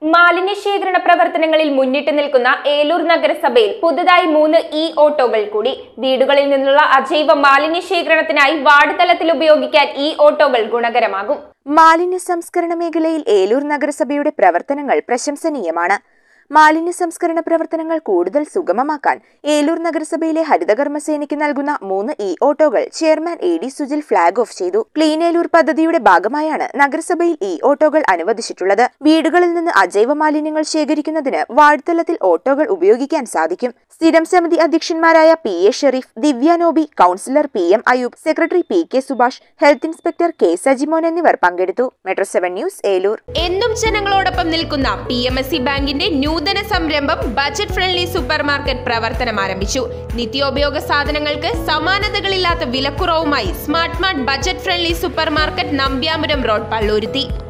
മാലിന്യ ശേഖരണ പ്രവർത്തനങ്ങളിൽ മുന്നിട്ട് നിൽക്കുന്ന ഏലൂർ നഗരസഭയിൽ പുതുതായി മൂന്ന് ഇ ഓട്ടോകൾ കൂടി വീടുകളിൽ നിന്നുള്ള അജൈവ മാലിന്യ ശേഖരണത്തിനായി വാർഡ് തലത്തിൽ ഉപയോഗിക്കാൻ ഈ ഓട്ടോകൾ ഗുണകരമാകും മാലിന്യ സംസ്കരണ മേഖലയിൽ ഏലൂർ നഗരസഭയുടെ പ്രവർത്തനങ്ങൾ പ്രശംസനീയമാണ് മാലിന്യ സംസ്കരണ പ്രവർത്തനങ്ങൾ കൂടുതൽ സുഗമമാക്കാൻ ഏലൂർ നഗരസഭയിലെ ഹരിതകർമ്മസേനയ്ക്ക് നൽകുന്ന മൂന്ന് ഇ ഓട്ടോകൾ chairman A D Sujil flag off ചെയ്തു ക്ലീൻ ഏലൂർ പദ്ധതിയുടെ ഭാഗമായാണ് നഗരസഭയിൽ ഇ ഓട്ടോകൾ അനുവദിച്ചിട്ടുള്ളത് വീടുകളിൽ നിന്ന് അജൈവ മാലിന്യങ്ങൾ ശേഖരിക്കുന്നതിന് വാർഡ് തലത്തിൽ ഓട്ടോകൾ ഉപയോഗിക്കാൻ സാധിക്കും സ്ഥിരം സമിതി അധ്യക്ഷന്മാരായ P A Shareef Divya Noby councillor P M Ayoob secretary P K Subhash health inspector K Sajimon എന്നിവർ പങ്കെടുത്തു മെട്രോ സെവൻ ന്യൂസ് ഏലൂർ എന്നും ജനങ്ങളോടൊപ്പം നിൽക്കുന്ന പി എം എസ് സി ബാങ്കിന്റെ നൂതന സംരംഭം ബജറ്റ് ഫ്രണ്ട്ലി സൂപ്പർ മാർക്കറ്റ് പ്രവർത്തനം ആരംഭിച്ചു നിത്യോപയോഗ സാധനങ്ങൾക്ക് സമാനതകളില്ലാത്ത വിലക്കുറവുമായി smart mart budget friendly super market Nambiapuram road Palluruthy